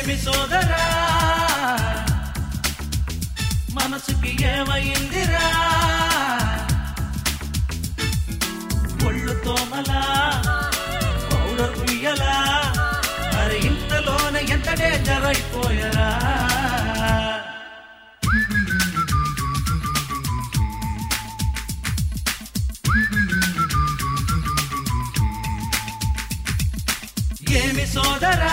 ఏమి సోదరా మనసుకి ఏమైందిరా ఒళ్ళు తోమలా పౌడర్ ఉయ్యలా మరి ఇంతలోనే ఎంత డేంజర్ అయిపోయరా ఏమి సోదరా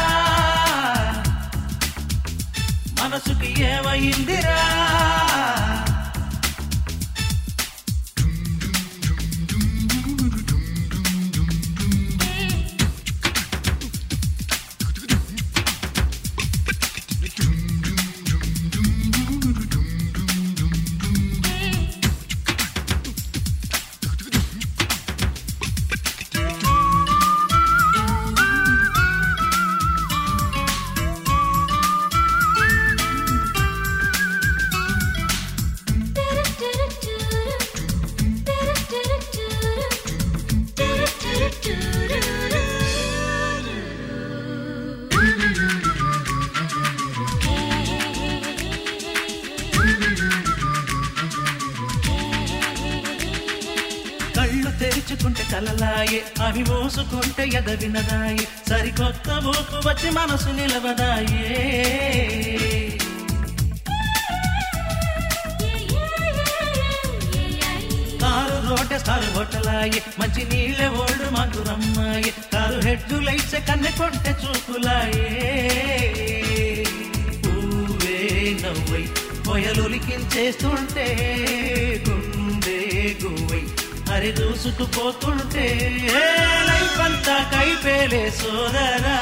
మనసుకి ఏమైందిరా కళ్ళు తెరుచుకుంటే కలలాయే అవి మోసుకుంటే ఎద వినదాయే సరికొత్త ఊపు వచ్చి మనసు నిలవదాయే కారు రోటెస్తారు హోటలాయే మంచి నీళ్ళే ఓడు మధురమ్మాయే కారు హెడ్డు లైట్స్ కన్నె కొంటె చూపులాయే పువ్వే నవ్వై పొయలులికించేస్తుంటే గుండె గువ్వై హరి దూసుకుపోతుంటే లైఫ్ అంతా కైపేలే సోదరా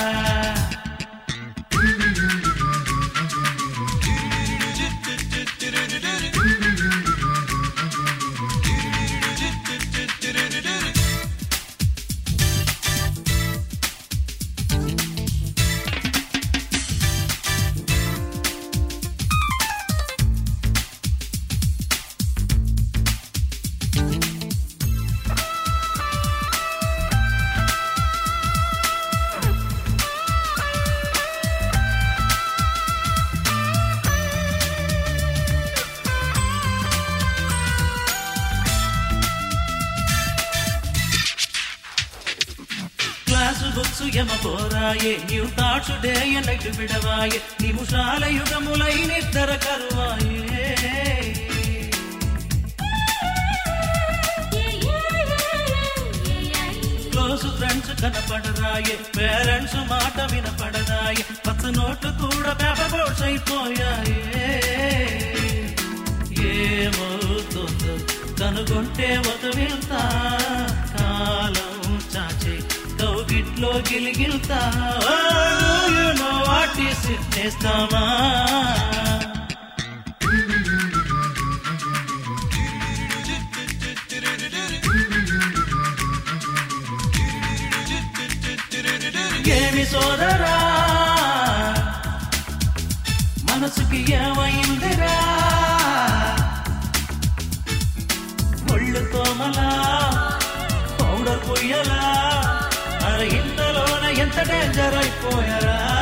క్లాసు బుక్స్ ఎమబోరాయే న్యూ థాట్స్ డే నైట్ విడవాయే నిమిషాల యుగములై నిద్ర కరువాయే క్లోజ్ ఫ్రెండ్స్ కనపడరాయే పేరెంట్స్ మాట వినపడరాయే పచ్చ నోట్లు కూడా పేపర్ బోర్డ్స్ అయిపోయాయే ఏమవుతుందో కనుగొంటే ఒక వెళ్తా కాలం చాచే కౌగిట్లో గిలిగిల్తా నో వాటి సిద్ధేస్తామా ఏమి సోదరా మనసుకి ఏమైందిరా ఒళ్ళు తోమలా పౌడర్ పొయ్యలా అరే ఇంతలోన ఎంత డేంజర్ అయిపోయారా